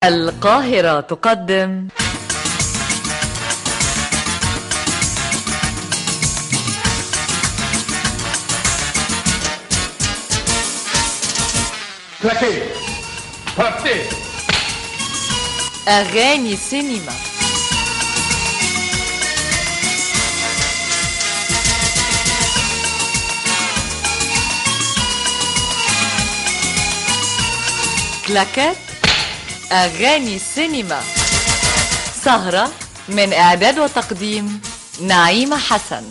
القاهرة تقدم Claquez Partez أغاني سينما كلاكات أغاني سينما سهرة من إعداد وتقديم نعيمة حسن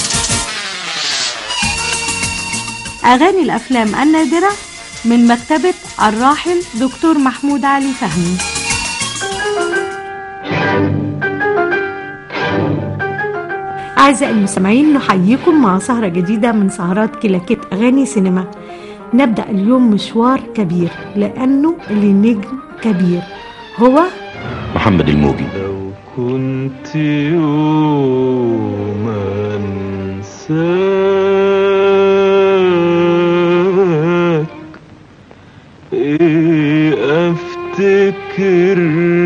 أغاني الأفلام النادرة من مكتبة الراحل دكتور محمود علي فهمي أعزائي المستمعين نحييكم مع سهرة جديدة من سهرات كلاكيت أغاني سينما نبدأ اليوم مشوار كبير لأنه لنجم كبير هو محمد الموجي لو كنت يوم انساك ايه افتكر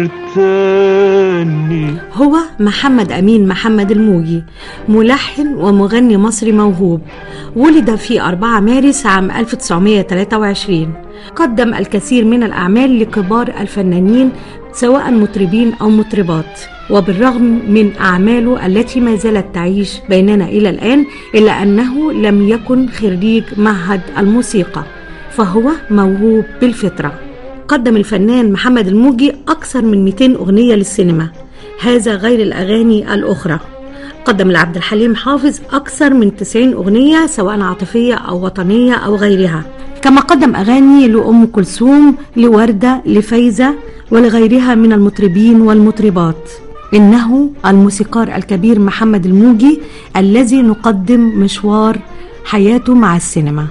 تاني هو محمد أمين محمد الموجي ملحن ومغني مصري موهوب ولد في 4 مارس عام 1923 قدم الكثير من الأعمال لكبار الفنانين سواء مطربين أو مطربات وبالرغم من أعماله التي ما زالت تعيش بيننا إلى الآن إلا أنه لم يكن خريج معهد الموسيقى فهو موهوب بالفطرة قدم الفنان محمد الموجي أكثر من 200 أغنية للسينما هذا غير الأغاني الأخرى قدم لعبد الحليم حافظ أكثر من 90 أغنية سواء عاطفية أو وطنية أو غيرها كما قدم أغاني لأم كلثوم لوردة لفايزة ولغيرها من المطربين والمطربات إنه الموسيقار الكبير محمد الموجي الذي نقدم مشوار حياته مع السينما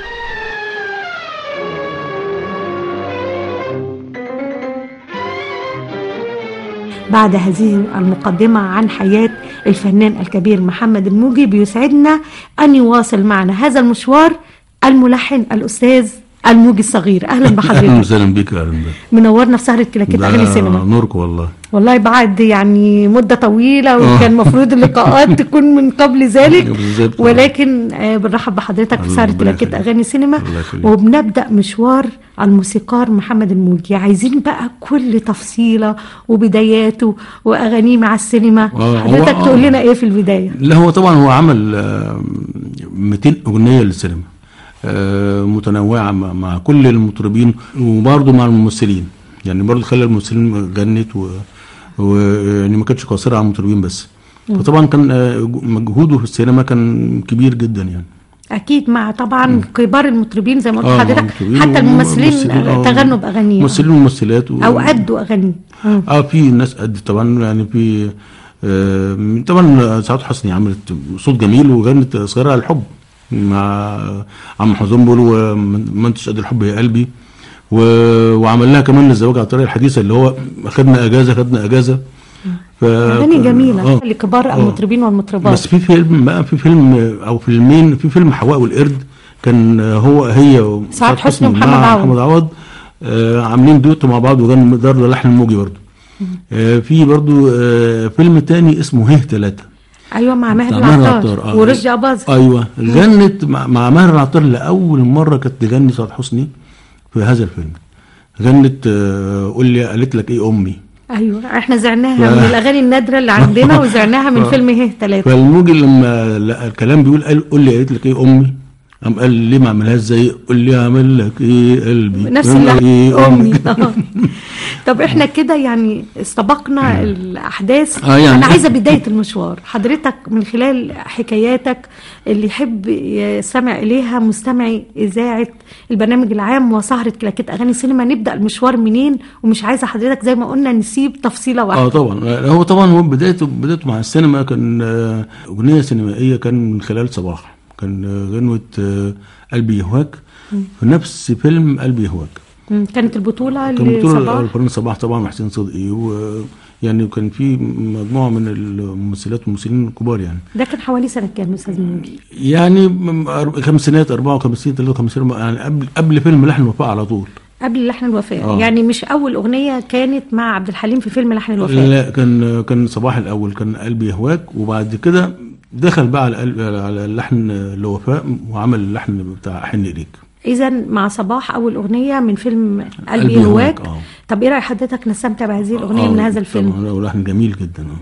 بعد هذه المقدمة عن حياة الفنان الكبير محمد الموجي بيسعدنا أن يواصل معنا هذا المشوار الملحن الأستاذ الموجي الصغير أهلا اهلا بحضرتك وسهلا بك يا اهلا بك منورنا في سهرة كلاكيت ده أغاني سينما نورك والله والله بعد يعني مدة طويلة وكان المفروض اللقاءات تكون من قبل ذلك بالظبط. ولكن آه، بنرحب بحضرتك في الله سهرة ربنا كلاكيت يخليك. أغاني سينما الله يخليك. وبنبدأ مشوار الموسيقار محمد الموجي عايزين بقى كل تفصيلة وبداياته وأغانيه مع السينما آه، هو- حضرتك آه. تقول لنا إيه في البداية لا هو طبعا هو عمل آه، 200 اغنيه للسينما آه، متنوعه مع مع كل المطربين وبرضه مع الممثلين يعني برضه خلى الممثلين غنت و ويعني ما كانتش قاصره على المطربين بس فطبعا كان آه، مجهوده في السينما كان كبير جدا يعني أكيد مع طبعا كبار المطربين زي ما قلت آه، حضرتك المطربين حتى الممثلين والممثلين، آه، تغنوا بأغانيهم ممثلين وممثلات و... أو أدوا أغاني مم. اه في ناس قد طبعا يعني في آه طبعا سعاد حسني عملت صوت جميل وغنت صغيره على الحب مع عم حزنبل وما انتش قد الحب يا قلبي و... وعمل لها كمان الزواج على الطريقه الحديثه اللي هو خدنا اجازه خدنا اجازه ف... أغاني جميلة آه. لكبار آه. المطربين والمطربات بس في فيلم بقى في فيلم او فيلمين في فيلم حواء والقرد كان هو هي وسعاد سعاد حسني ومحمد مع عوض. محمد عوض آه عاملين دويتو مع بعض وكان ده ده لحن الموجي برضه آه في برضه آه فيلم تاني اسمه هيه ثلاثة ايوه مع ماهر بتاع ماهر العطار العطار، آه. ورشدي اباظة ايوه غنت مع, مع ماهر العطار لاول مره كانت تغني سعاد حسني في هذا الفيلم غنت آه قول لي قالت لك ايه امي ايوه احنا زعناها ف- من الاغاني النادره اللي عندنا وزعناها من فيلم هيه ثلاثة فالموجي لما لقى الكلام بيقول قال قول لي قالت لك ايه امي قام قال لي ما اعملهاش زي قول لي اعمل لك ايه قلبي نفس قال لك اللي ايه امي طب احنا كده يعني استبقنا الاحداث آه يعني- انا عايزه بدايه المشوار حضرتك من خلال حكاياتك اللي يحب يستمع اليها مستمعي اذاعه البرنامج العام وسهره كلاكيت اغاني سينما نبدا المشوار منين ومش عايزه حضرتك زي ما قلنا نسيب تفصيله اه واحده طبعا آه، هو طبعا هو بدايته بدايته مع السينما كان آه، اغنيه سينمائيه كان من خلال صباح كان آه، غنوه آه، قلبي يهواك في نفس فيلم قلبي يهواك مم، كانت البطوله كان بطولة لصباح الفنان صباح طبعا وحسين صدقي ويعني كان في مجموعه من الممثلات والممثلين الكبار يعني ده كان حوالي سنه كام استاذ منجي يعني م- أر- خمسينات 54 53 يعني قبل قبل فيلم لحن الوفاء على طول قبل لحن الوفاء آه. يعني مش اول اغنيه كانت مع عبد الحليم في فيلم لحن الوفاء لا كان كان صباح الاول كان قلبي يهواك وبعد كده دخل بقى على قلب على اللحن الوفاء وعمل اللحن بتاع حن اليك اذا مع صباح اول اغنيه من فيلم قلبي قلبي يهواك يهواك، آه. طب ايه راي حضرتك نستمتع بهذه الاغنيه آه، من هذا الفيلم طبعا ولحن جميل جدا آه.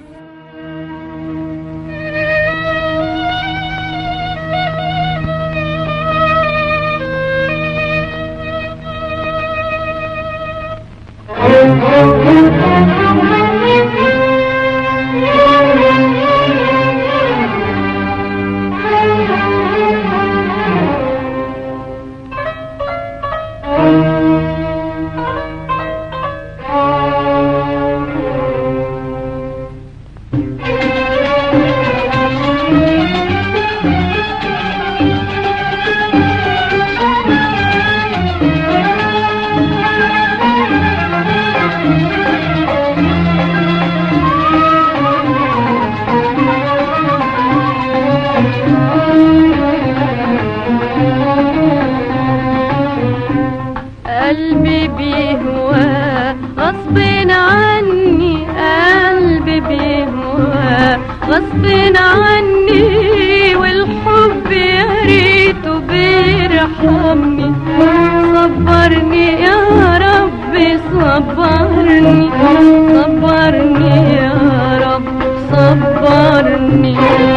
قلبي بيهوى غصب عني قلبي بيهوى غصب عني والحب يا ريته بيرحمني صبرني يا ربي صبرني صبرني يا رب صبرني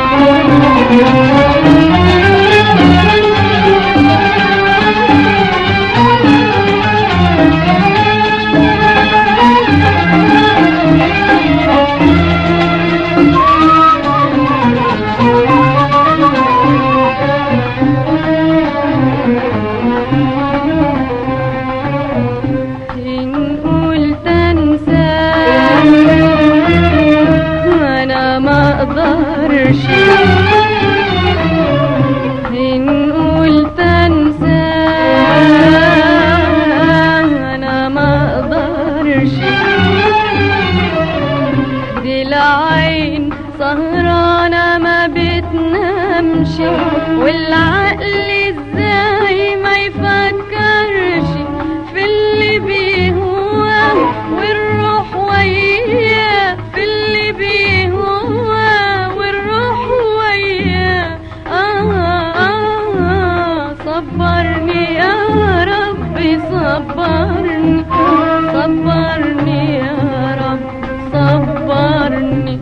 إن قلت أنساك أنا ما أقدرش إن قلت أنساك أنا ما أقدرش دي العين سهرانة ما بتنامش والعقل ازاي ما يفكرش في اللي بيهوى والروح وياه في اللي بيهوى والروح وياه آه آه آه صبرني يا ربي صبرني صبرني يا رب صبرني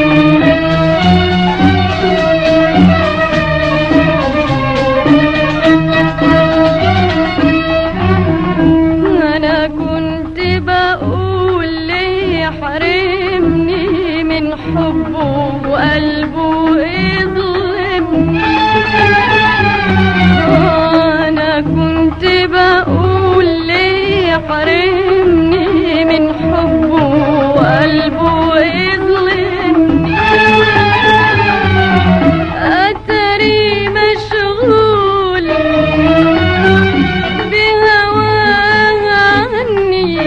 أنا كنت بقول ليه حرمني من حبه وقلبه يظلمني أنا كنت بقول ليه حرمني من حبه وقلبه يظلمني أتري مشغول بهواه عني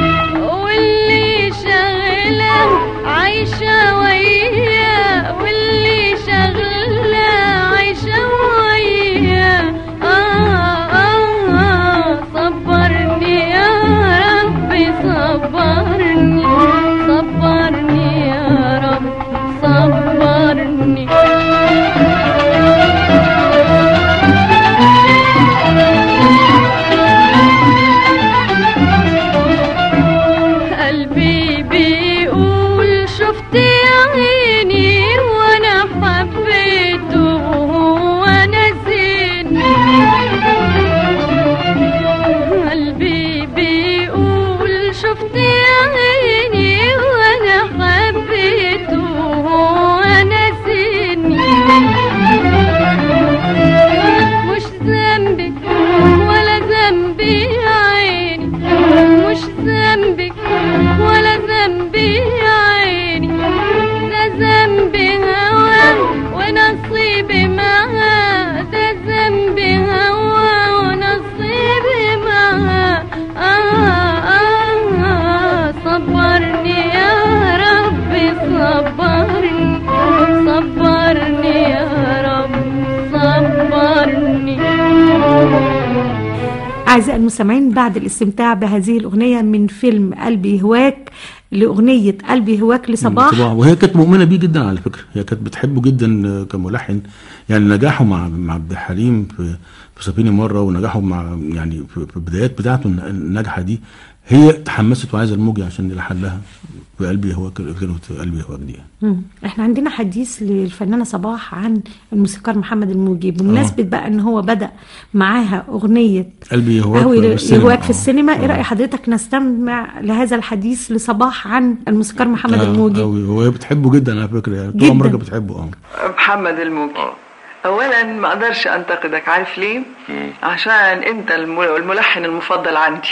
واللي شغله عايشة وياه واللي أعزائي المستمعين بعد الاستمتاع بهذه الأغنية من فيلم قلبي هواك لأغنية قلبي هواك لصباح صباح وهي كانت مؤمنه بيه جدا على فكره هي كانت بتحبه جدا آه، كملحن يعني نجاحه مع مع عبد الحليم في في سفينه مره ونجاحه مع يعني في في البدايات بتاعته الن- الناجحه دي هي تحمست وعايزه الموجي عشان يلحن لها في قلبي هواك كانت قلبي هواك دي مم. احنا عندنا حديث للفنانة صباح عن الموسيقار محمد الموجي بمناسبة بقى ان هو بدأ معاها اغنية قلبي هواك قهوة في السينما. يهواك في آه. السينما ايه آه. رأي حضرتك نستمع لهذا الحديث لصباح عن الموسيقار محمد آه، الموجي أوي. هو هي بتحبه جدا على فكره يعني طول جداً. عمرها كانت بتحبه اه محمد الموجي اولا ما اقدرش انتقدك عارف ليه عشان انت الم- الملحن المفضل عندي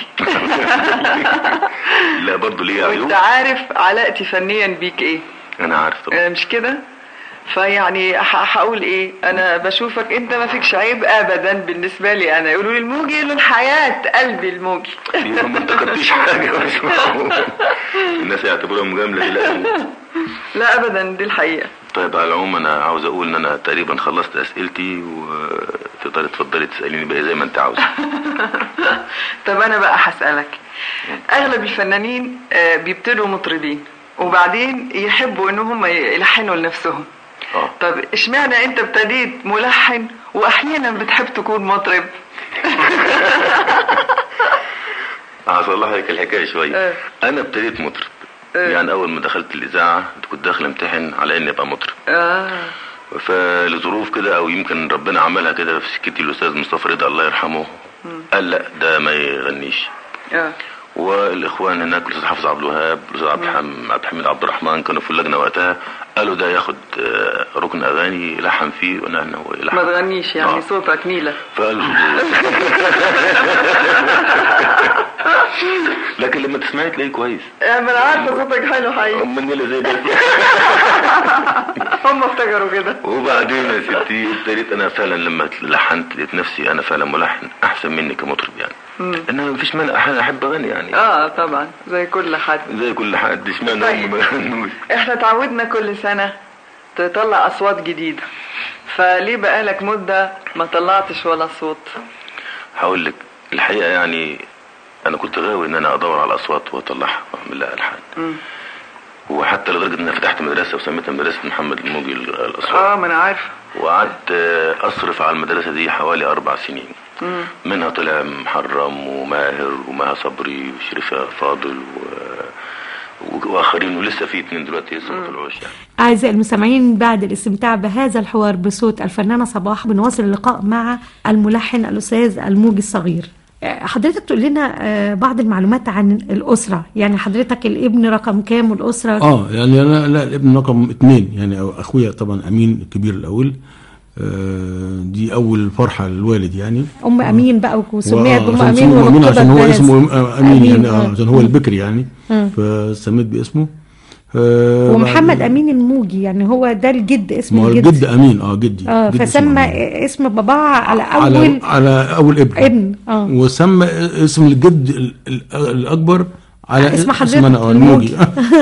لا برضه ليه عيوب وانت عارف علاقتي فنيا بيك ايه انا عارف طبعا آه، مش كده فيعني ح- هقول ايه انا بشوفك انت ما فيكش عيب ابدا بالنسبه لي انا يقولوا لي الموجي له الحياه قلبي الموجي فيها ما انتقدتيش حاجه مش معقول. الناس يعتبروها مجامله دي لا لا ابدا دي الحقيقه طيب على العموم انا عاوز اقول ان انا تقريبا خلصت اسئلتي وتقدري تفضلي تساليني بقى زي ما انت عاوزه طب انا بقى هسألك اغلب الفنانين آه، بيبتدوا مطربين وبعدين يحبوا ان هم يلحنوا لنفسهم اه طب اشمعنى انت ابتديت ملحن واحيانا بتحب تكون مطرب هصلح لك الحكايه شويه اه. انا ابتديت مطرب اه. يعني اول ما دخلت الاذاعه كنت داخل امتحن على اني ابقى مطرب اه فلظروف كده او يمكن ربنا عملها كده في سكتي الاستاذ مصطفى رضا الله يرحمه قال لا ده ما يغنيش اه والاخوان هناك الاستاذ حافظ عبد الوهاب الاستاذ عبد الحم- عبد الحميد عبد الرحمن كانوا في اللجنه وقتها قالوا ده ياخد آه، ركن اغاني يلحن فيه وقلنا ان هو يلحن ما تغنيش يعني آه. صوتك نيلة فقالوا لكن لما تسمعي تلاقيه كويس يعني ما انا عارفه صوتك حلو حقيقي هم النيلة زي ده هم افتكروا كده وبعدين يا ستي ابتديت انا فعلا لما لحنت لقيت نفسي انا فعلا ملحن احسن مني كمطرب يعني انما مفيش مانع احيانا احب اغني يعني اه طبعا زي كل حد زي كل حد اشمعنى هم طيب. ما يغنوش احنا اتعودنا كل سنة تطلع اصوات جديدة فليه بقالك مدة ما طلعتش ولا صوت هقول لك الحقيقه يعني انا كنت غاوي ان انا ادور على اصوات واطلعها واعمل لها الحان مم. وحتى لدرجه ان انا فتحت مدرسه وسميتها مدرسه محمد الموجي الاصوات اه ما انا عارفه وقعدت آه، اصرف على المدرسه دي حوالي اربع سنين مم. منها طلع محرم وماهر ومها صبري وشريفه فاضل و... و- واخرين ولسه في اتنين دلوقتي لسه ما طلعوش يعني أعزائي المستمعين بعد الاستمتاع بهذا الحوار بصوت الفنانة صباح بنواصل اللقاء مع الملحن الأستاذ الموجي الصغير آه، حضرتك تقول لنا آه، بعض المعلومات عن الأسرة يعني حضرتك الابن رقم كام والأسرة اه يعني انا لا الابن رقم اثنين يعني أو اخويا طبعا امين الكبير الاول آه دي اول فرحه للوالد يعني أم أمين بقى وسميت وآه، أم عشان أمين اسمه امين عشان هو ورتبت اسمه بهذا. آه، امين يعني آه. آه عشان هو البكري يعني مم. فسميت باسمه آه ومحمد بعد- أمين الموجي يعني هو ده الجد اسم ما هو الجد الجد امين اه جدي اه جدي اسمه فسمى أمين. اسم باباه على على أول على اول ابن ابن اه وسمى اسم الجد ال- ال- الاكبر على اسم حضرتك اسمنا آه، الموجي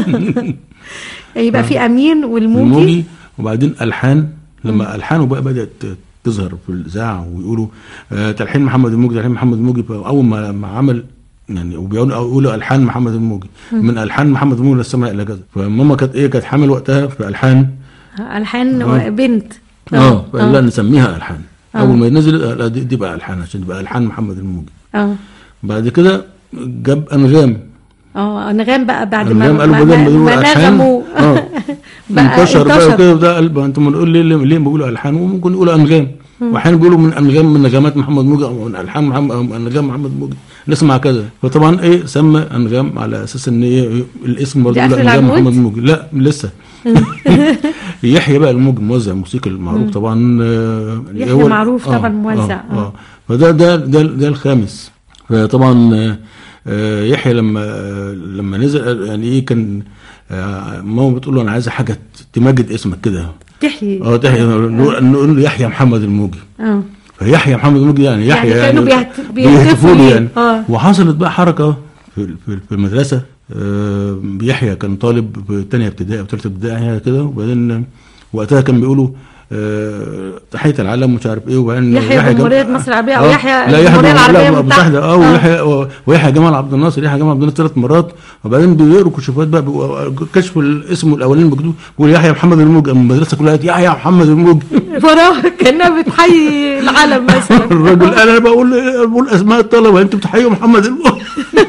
يبقى في أمين والموجي الموجي وبعدين الحان لما الحانه بقى بدات تظهر في الاذاعه ويقولوا آه تلحين محمد الموجي تلحين محمد الموجي اول ما ما عمل يعني وبيقولوا يقولوا الحان محمد الموجي من الحان محمد الموجي للسماء الى كذا فماما كانت ايه كانت حامل وقتها في الحان الحان آه. بنت اه فلا نسميها الحان اول ما ينزل آه، لا دي, دي بقى الحان عشان تبقى الحان محمد الموجي اه بعد كده جاب انغام اه انغام بقى بعد ما انغام قالوا ما, بدل ما ما, يقولوا ما الحان نغموا اه بقى انتشر بقى انتشر. وكده ده قلب انتم بنقول ليه ليه ليه بيقولوا الحان وممكن يقولوا انغام واحيانا بيقولوا من انغام من نغمات محمد موجي او من الحان محمد أو من انغام محمد موجي نسمع كذا فطبعا ايه سمى انغام على اساس ان ايه الاسم برضه ده يقول آخر انغام العنقود؟ محمد موجي لا لسه يحيى بقى الموجي موزع موسيقى المعروف طبعا آه، يحيى هو- معروف طبعا موزع، آه. آه. آه. فده ده ده ده الخامس فطبعا آه، آه، يحيى لما آه، لما نزل يعني ايه كان آه، ماما بتقول له انا عايزه حاجه تمجد اسمك كده تحيي اه تحيى نقول نقول له يحيى محمد الموجي اه فيحيى محمد الموجي يعني يحيى يعني كانوا بيهت- بيهتفوا بيهتفوا له ليه. يعني آه. وحصلت بقى حركه في في في المدرسه آه، يحيى كان طالب في تانية ابتدائي او ثالثه ابتدائي يعني كده وبعدين وقتها كان بيقولوا آه، تحيه العالم مش عارف ايه وبعدين يحيى جمال- جمهورية مصر العربية أو آه، يحيى لا يحيى الجمهورية جمال- العربية لا، المتحدة. اه آه. ويحيى ويحيى جمال عبد الناصر يحيى جمال عبد الناصر ثلاث مرات وبعدين بيقروا كشوفات بقى بيبقوا- كشف الاسم الاولاني مكتوب بيقول يحيى محمد الموج المدرسه كلها قالت يحيى محمد الموج وراه كانها بتحيي العالم مثلا الراجل قال انا بقول بقول اسماء الطلبه انتوا بتحيوا محمد الموج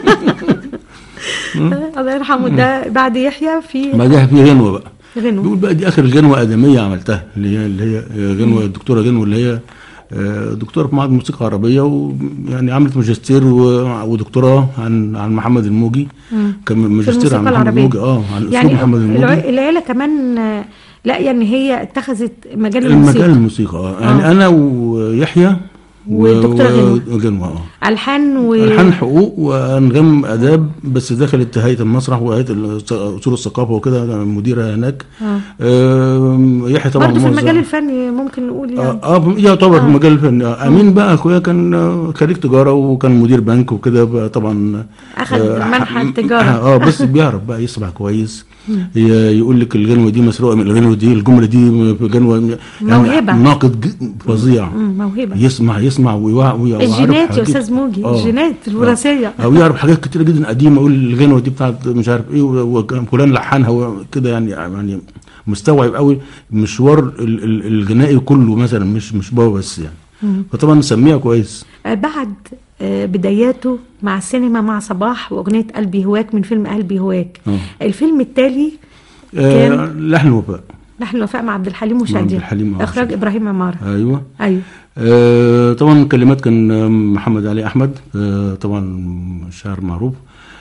الله يرحمه ده بعد يحيى في بعدها في غنوه بقى غنوة بيقول بقى دي اخر غنوه ادميه عملتها اللي هي اللي هي غنوه الدكتوره غنوه اللي هي آه، دكتوره في معهد موسيقى عربيه ويعني عملت ماجستير و- ودكتوراه عن عن محمد الموجي كان في ماجستير الموسيقى عن محمد العربية الموجي اه عن اسلوب يعني محمد الع- الموجي العيلة كمان آه، لا يعني هي اتخذت مجال المجال الموسيقى الموسيقى اه يعني آه. انا ويحيى و- ودكتورة غنوة. وغنوة اه ألحان و الحان حقوق وانغام اداب بس دخلت هيئه المسرح وهيئه الص- اصول الثقافه وكده أنا مديره هناك آه. آه، يحيى طبعا برضه في موزع. المجال الفني ممكن نقول يعني اه آه، يعتبر في مجال الفن آه، امين بقى اخويا كان آه، خريج تجاره وكان مدير بنك وكده بقى طبعا أخذ آه، منحى ح- التجارة. اه بس بيعرف بقى يسمع كويس ي- يقول لك الغنوه دي مسروقه من الغنوه دي الجمله دي في غنوه موهبة. ناقد ج- فظيع مم، موهبة يسمع يسمع ويوع ويعرف الجينات يا حاجات- أستاذ موجي آه. الجينات الوراثية او يعرف حاجات كتيره جدا قديمه يقول الغنوه دي بتاعت مش عارف ايه وكان فلان لحنها وكده يعني يعني مستوعب قوي مشوار ال- ال- الغنائي كله مثلا مش مش بابا بس يعني فطبعا سميع كويس آه، بعد آه، بداياته مع السينما مع صباح وأغنية قلبي هواك من فيلم قلبي هواك آه. الفيلم التالي آه كان لحن وفاء نحن الوفاء مع عبد الحليم وشادية عبد الحليم، آه، إخراج شادية. إبراهيم عمارة ايوه أيوه آه طبعا الكلمات كان آه، محمد علي احمد آه طبعا شاعر معروف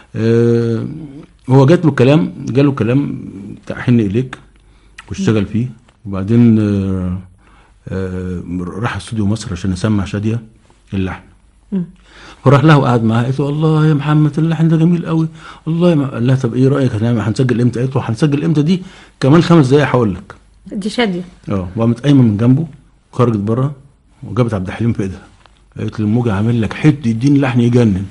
آه هو جات له كلام جاله كلام بتاع حن اليك واشتغل فيه وبعدين آه آه راح استوديو مصر عشان يسمع شاديه اللحن فراح لها وقعد معاها قالت له الله يا محمد اللحن ده جميل قوي الله يا م- قال لها طب ايه رايك هنعمل- هنسجل امتى قالت له هنسجل امتى دي كمان خمس دقايق هقول لك دي شادية اه وقامت قايمه من جنبه وخرجت بره وجابت عبد الحليم في ايدها قالت له الموجة عامل لك حته دين لحن يجنن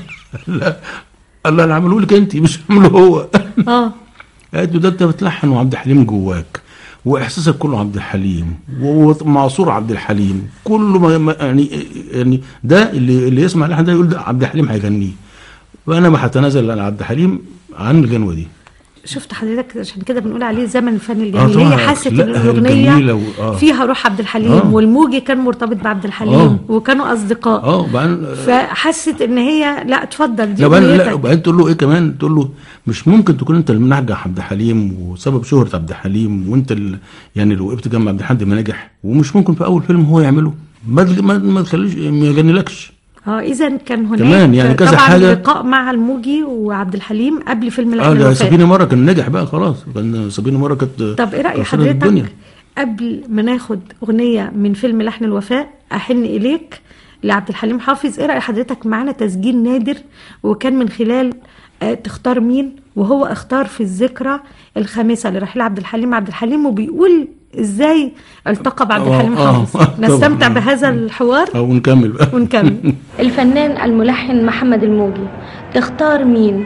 لا قال لها انا عامله لك انت مش عامله هو اه قالت له ده انت بتلحن وعبد الحليم جواك واحساسك كله عبد الحليم ومعصور عبد الحليم كله ما ما- يعني يعني ده اللي اللي يسمع اللحن ده يقول ده عبد الحليم هيغنيه وانا ما هتنازل عن عبد الحليم عن الغنوه دي شفت حضرتك عشان كده بنقول عليه زمن الفن آه الجميل طبعاً. هي حست لا، ان هي الاغنيه جميلة و- آه. فيها روح عبد الحليم آه. والموجي كان مرتبط بعبد الحليم آه. وكانوا اصدقاء اه وبعدين فحست ان هي لا اتفضل دي لا وبعدين لا اغنيتك وبعدين تقول له ايه كمان تقول له مش ممكن تكون انت اللي منجح عبد الحليم وسبب شهرة عبد الحليم وانت اللي يعني لو وقفت جنب عبد الحليم ما نجح ومش ممكن في اول فيلم هو يعمله ما ما, ما تخليش ما يغنيلكش اه اذا كان هناك كمان يعني كذا طبعا حاجة. لقاء مع الموجي وعبد الحليم قبل فيلم اه لحن ده الوفاء سفينة مرة كان نجح بقى خلاص كان سفينة مرة كانت طب ايه راي كسرت الدنيا. حضرتك قبل ما ناخد اغنيه من فيلم لحن الوفاء احن اليك لعبد الحليم حافظ ايه راي حضرتك معانا تسجيل نادر وكان من خلال آه، تختار مين وهو اختار في الذكرى الخامسه لرحيل عبد الحليم عبد الحليم وبيقول ازاي التقى بعبد آه، الحليم آه، حافظ طبعاً. نستمتع بهذا الحوار او نكمل بقى ونكمل الفنان الملحن محمد الموجي تختار مين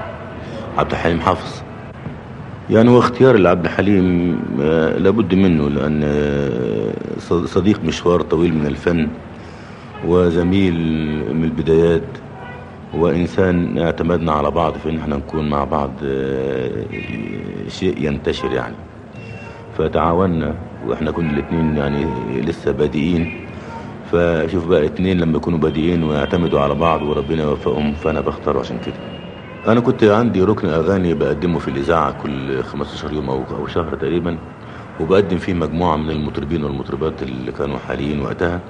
عبد الحليم حافظ يعني هو اختيار لعبد الحليم آه، لابد منه لأن آه، ص- صديق مشوار طويل من الفن وزميل من البدايات وإنسان اعتمدنا على بعض في إن احنا نكون مع بعض آه، شيء ينتشر يعني فتعاوننا واحنا كنا الاثنين يعني لسه بادئين فشوف بقى اتنين لما يكونوا بادئين ويعتمدوا على بعض وربنا يوفقهم فانا بختار عشان كده انا كنت عندي ركن اغاني بقدمه في الاذاعه كل 15 يوم او او شهر تقريبا وبقدم فيه مجموعه من المطربين والمطربات اللي كانوا حاليين وقتها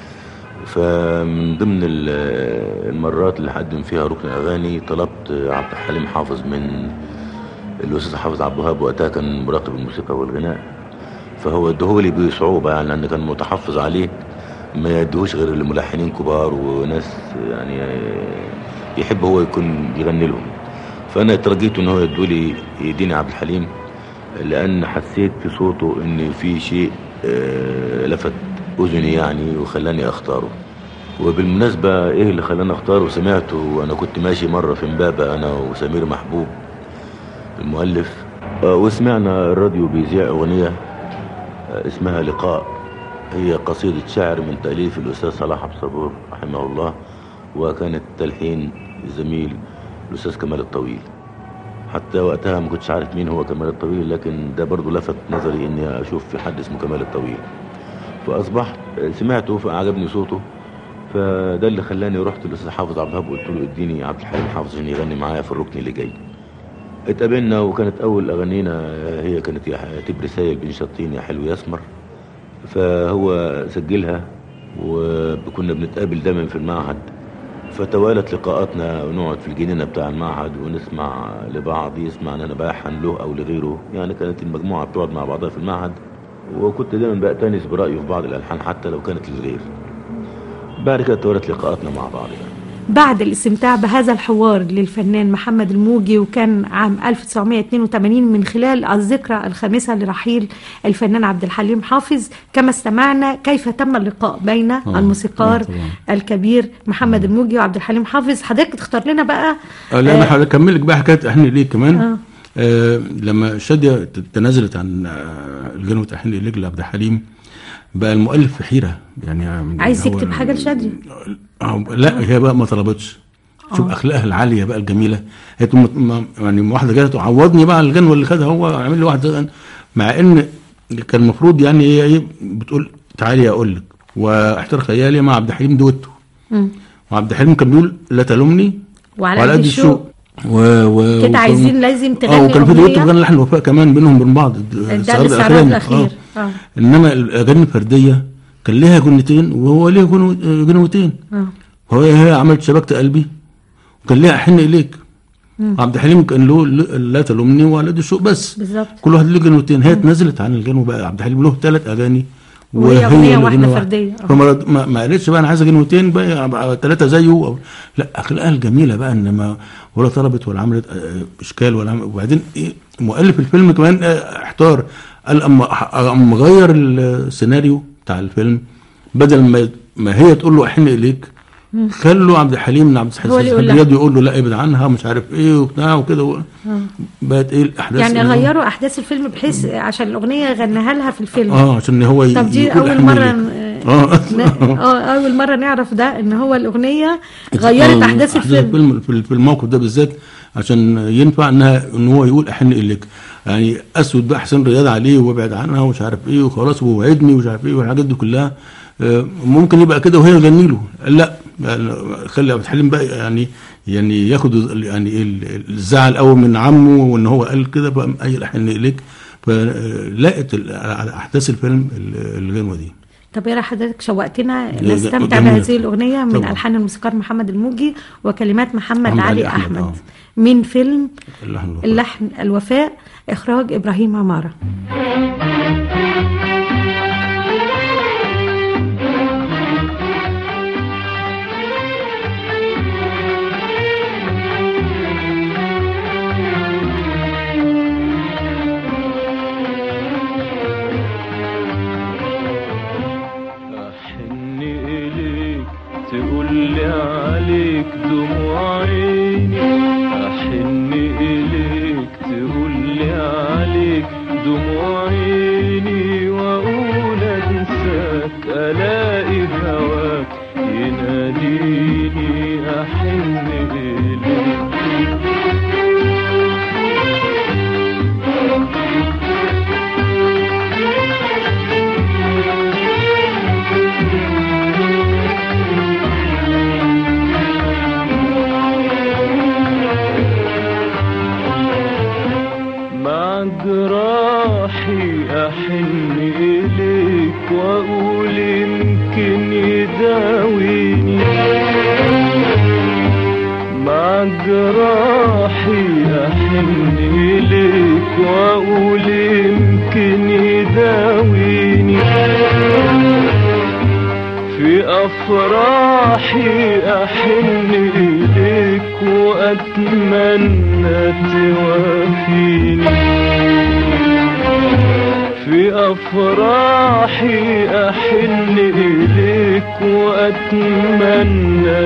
فمن ضمن ال- المرات اللي هقدم فيها ركن اغاني طلبت عبد الحليم حافظ من الاستاذ حافظ عبد الوهاب وقتها كان مراقب الموسيقى والغناء فهو ادهولي بصعوبه يعني لان كان متحفظ عليه ما يدهوش غير لملحنين كبار وناس يعني يحب هو يكون يغني لهم فانا اترجيت ان هو يدولي يديني عبد الحليم لان حسيت في صوته ان في شيء آه، لفت اذني يعني وخلاني اختاره وبالمناسبة ايه اللي خلاني اختاره سمعته وانا كنت ماشي مرة في امبابة انا وسمير محبوب المؤلف آه، وسمعنا الراديو بيذيع اغنية آه، اسمها لقاء هي قصيدة شعر من تأليف الأستاذ صلاح عبد الصبور رحمه الله وكانت تلحين الزميل الأستاذ كمال الطويل حتى وقتها ما كنتش عارف مين هو كمال الطويل لكن ده برضو لفت نظري اني اشوف في حد اسمه كمال الطويل فاصبحت سمعته فعجبني صوته فده اللي خلاني رحت للاستاذ حافظ عبد الوهاب وقلت له اديني عبد الحليم حافظ عشان يغني معايا في الركن اللي جاي اتقابلنا وكانت اول اغانينا هي كانت يا تبري سايل بن شطين يا حلو يسمر فهو سجلها وكنا بنتقابل دايما في المعهد فتوالت لقاءاتنا ونقعد في الجنينة بتاع المعهد ونسمع لبعض يسمع ان انا بلحن له او لغيره يعني كانت المجموعة بتقعد مع بعضها في المعهد وكنت دايما بأتانس برأيه في بعض الألحان حتى لو كانت للغير بعد كده توالت لقاءاتنا مع بعض يعني. بعد الاستمتاع بهذا الحوار للفنان محمد الموجي وكان عام 1982 من خلال الذكرى الخامسة لرحيل الفنان عبد الحليم حافظ كما استمعنا كيف تم اللقاء بين آه، الموسيقار آه، طبعاً. الكبير محمد الموجي وعبد الحليم حافظ حضرتك تختار لنا بقى آه، لا انا هكمل لك بقى حكايه احنا ليه كمان آه. آه لما شاديه تنازلت عن آه الغنوة احنا ليك لعبد الحليم بقى المؤلف في حيره يعني عايز هو- يكتب حاجة لشادية آه، لا هي بقى ما طلبتش شوف اخلاقها العاليه بقى الجميله هي تقوم- ما- يعني واحده جايه تعوضني بقى على الغنوه اللي خدها هو عامل لي واحده مع ان كان المفروض يعني هي ايه بتقول تعالي اقول لك واحتار خيالي مع عبد الحليم دويتو مم. وعبد الحليم كان بيقول لا تلومني وعلى وعلى قد قد الشوق و... و... كده وكان- عايزين لازم تغني اه وكان في دويتو أغنية. بغنى لحن وفاء كمان بينهم وبين بعض ده السعادة الاستعراض الأخراني. الأخير آه. اه انما الاغاني الفرديه كان ليها جنتين وهو ليه جنو- جنوتين اه هو هي عملت شبكت قلبي وكان ليها احن اليك عبد الحليم كان له ل- لا تلومني ولا دي الشوق بس بالظبط كل واحد له جنوتين هي اتنزلت عن الجنو بقى عبد الحليم له ثلاث اغاني وهي أغنية اللي واحدة غنى فردية. آه. فما رد- ما ما قالتش بقى انا عايزه جنوتين بقى ثلاثه زيه أو لا اخلاقها الجميله بقى انما ولا طلبت ولا عملت آه، اشكال ولا عمل وبعدين ايه مؤلف الفيلم كمان آه، احتار قال اما اما غير السيناريو بتاع الفيلم بدل ما ما هي تقول له احن اليك خلوا عبد الحليم بن عبد هو اللي يقول لها. الحليم يقول له لا ابعد عنها مش عارف ايه وبتاع وكده و- بقت ايه الاحداث يعني اللي هو- غيروا احداث الفيلم بحيث عشان الاغنيه غناها لها في الفيلم اه عشان هو ي- طب دي يقول اول إحنا مره ليه. ن- اه ن- اه اول مره نعرف ده ان هو الاغنيه غيرت آه، احداث الفيلم الفيلم في- في الموقف ده بالذات عشان ينفع انها ان هو يقول احن اليك يعني اسود بقى حسين رياض عليه وابعد عنها ومش عارف ايه وخلاص ووعدني ومش عارف ايه والحاجات دي كلها آه، ممكن يبقى كده وهي تغني له قال لا يعني خلي عبد الحليم بقى يعني يعني ياخد ال- يعني إيه ال- الزعل قوي من عمه وان هو قال كده بقى قايل احن اليك فلقت ال- على احداث الفيلم ال- الغنوه دي طب يا حضرتك شوقتنا ده نستمتع جميلة. بهذه الاغنيه من طبعا. الحان الموسيقار محمد الموجي وكلمات محمد, محمد علي علي احمد, أحمد، آه. من فيلم اللحن الوفاء. اللحن الوفاء اخراج ابراهيم عماره أحن إليك تقول لي عليك دموع عيني أحن إليك تقول لي عليك دموع عيني وأقول أنساك ألاقي هواك يناديني أحن إليك مع جراحي أحن إليك وأقول يمكن يداويني مع جراحي أحن إليك وأقول يمكن يداويني في أفراحي أحن إليك وأتمنى توافيني في أفراحي أحن إليك وأتمنى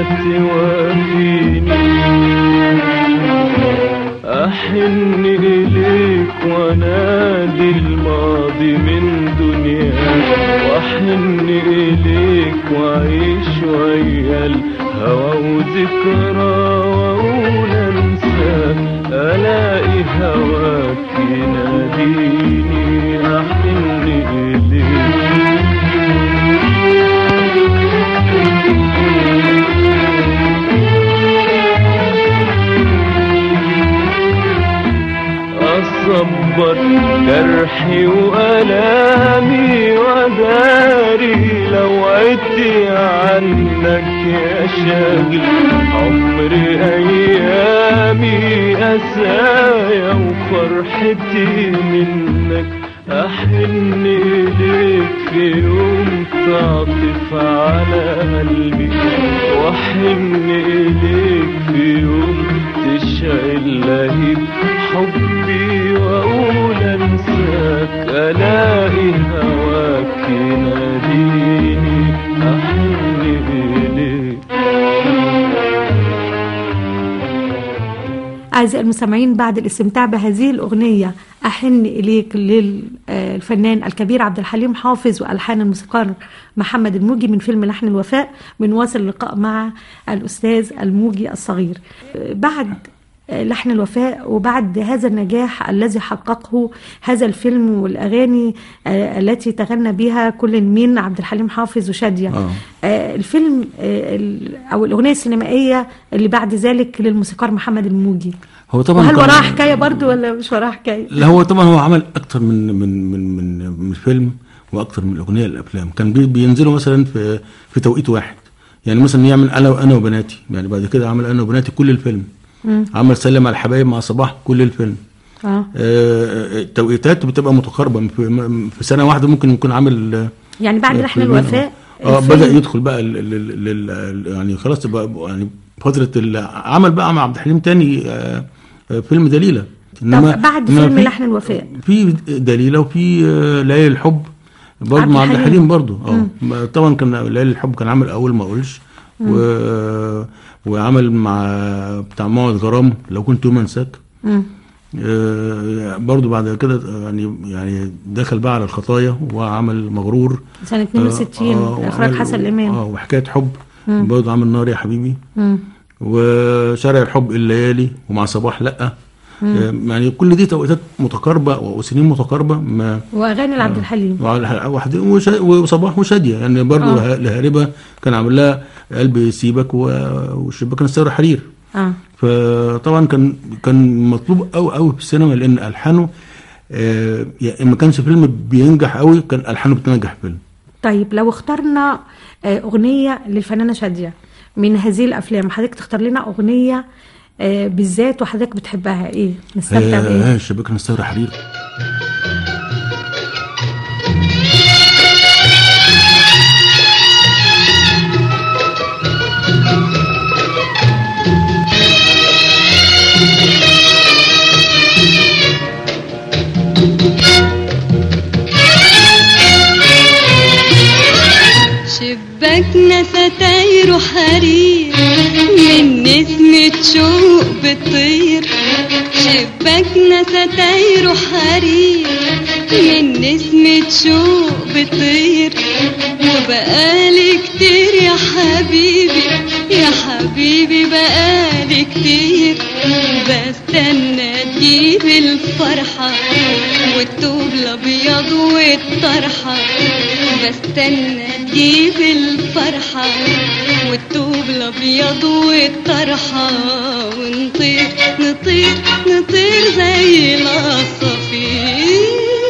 توافيني أحن إليك إليك ونادي الماضي من دنياك وأحن إليك وأعيش ويا الهوى وذكرى وأقول أنساك ألاقي هواك يناديني أحن أصبر جرحي وألامي وداري لو عدت عنك يا شاغل عمري أيامي أسايا وفرحتي منك أحن إليك في يوم تعطف على قلبي وأحن إليك في يوم تشعل لهيب حبي وأقول أنساك ألاقي هواك يناديني أحن إليك أعزائي المستمعين بعد الاستمتاع بهذه الأغنية أحن إليك للفنان الكبير عبد الحليم حافظ وألحان الموسيقار محمد الموجي من فيلم لحن الوفاء بنواصل اللقاء مع الأستاذ الموجي الصغير بعد لحن الوفاء وبعد هذا النجاح الذي حققه هذا الفيلم والأغاني آه، التي تغنى بها كل من عبد الحليم حافظ وشادية آه. آه، الفيلم آه، ال- أو الأغنية السينمائية اللي بعد ذلك للموسيقار محمد الموجي هو طبعا وهل كان- وراها حكاية برضو ولا مش وراها حكاية؟ لا هو طبعا هو عمل اكتر من من من من, من فيلم واكتر من اغنيه للافلام كان بي- بينزلوا مثلا في في توقيت واحد يعني مثلا يعمل انا وانا وبناتي يعني بعد كده عمل انا وبناتي كل الفيلم عمل سلم على الحبايب مع صباح كل الفيلم اه آه، التوقيتات بتبقى متقاربه في, م- في سنه واحده ممكن يكون عامل آه، يعني بعد لحن فيلمين. الوفاء اه الفيلم- بدا يدخل بقى ال ال ال ال يعني خلاص بقى يعني فتره ال- عمل بقى مع عبد الحليم تاني آه، آه، فيلم دليله طب بعد إنما فيلم في- لحن الوفاء في دليله وفي آه، ليالي الحب برضه عبد مع عبد الحليم. الحليم برضه اه طبعا كان ليالي الحب كان عامل اول ما اقولش و... وعمل مع بتاع موعد غرام لو كنت يوم انساك مم. آه برضه بعد كده يعني يعني دخل بقى على الخطايا وعمل مغرور سنة 62 آه، إخراج وعمل- حسن الإمام اه وحكايه حب برضه عامل نار يا حبيبي مم. وشارع الحب الليالي ومع صباح لا آه، يعني كل دي توقيتات متقاربه وسنين متقاربه ما وأغاني لعبد الحليم وعلى واحد وشا- وصباح وشاديه يعني برضه آه. الهاربه كان عامل لها قلبي يسيبك و- والشباك نستور حرير اه فطبعا كان كان مطلوب قوي قوي في السينما لان الحانه آه يعني ما كانش فيلم بينجح قوي كان الحانه بتنجح فيلم طيب لو اخترنا آه، أغنية للفنانة شادية من هذه الأفلام حضرتك تختار لنا أغنية آه، بالذات وحضرتك بتحبها إيه نستمتع آه بإيه الشباك نستور حرير شباكنا ستاير حرير من نسمة شوق بتطير شباكنا ستاير حرير من نسمة شوق بتطير وبقالي كتير يا حبيبي يا حبيبي بقالي كتير بستنى تجيب الفرحة والثوب الأبيض والطرحة بستنى تجيب الفرحة والثوب الأبيض والطرحة ونطير نطير نطير زي العصافير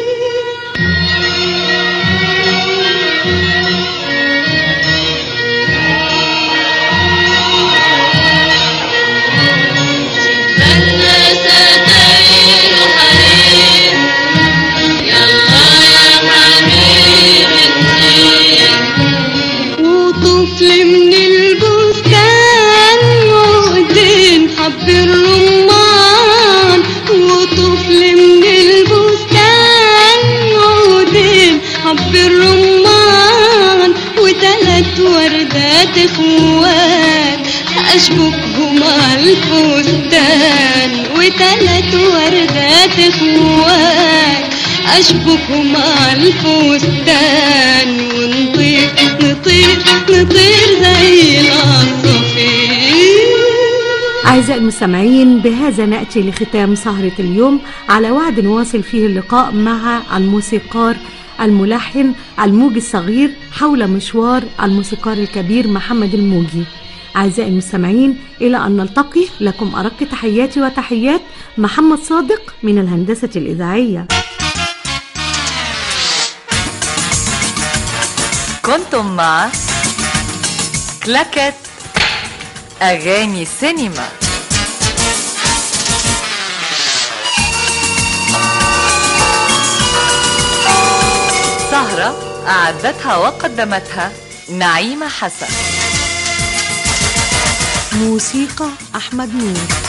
وطفل من البستان عقدين حب الرمان وطفل من البستان عقدين حب الرمان وتلات وردات اخوات اشبكهم على الفستان وتلات تلات وردات اخوات اشبكهم على الفستان ونطير نطير نطير زي العصافير أعزائي المستمعين بهذا نأتي لختام سهرة اليوم على وعد نواصل فيه اللقاء مع الموسيقار الملحن الموجي الصغير حول مشوار الموسيقار الكبير محمد الموجي أعزائي المستمعين إلى أن نلتقي لكم أرق تحياتي وتحيات محمد صادق من الهندسة الإذاعية كنتم مع كلاكت أغاني سينما سهرة أعدتها وقدمتها نعيمة حسن موسيقى أحمد نور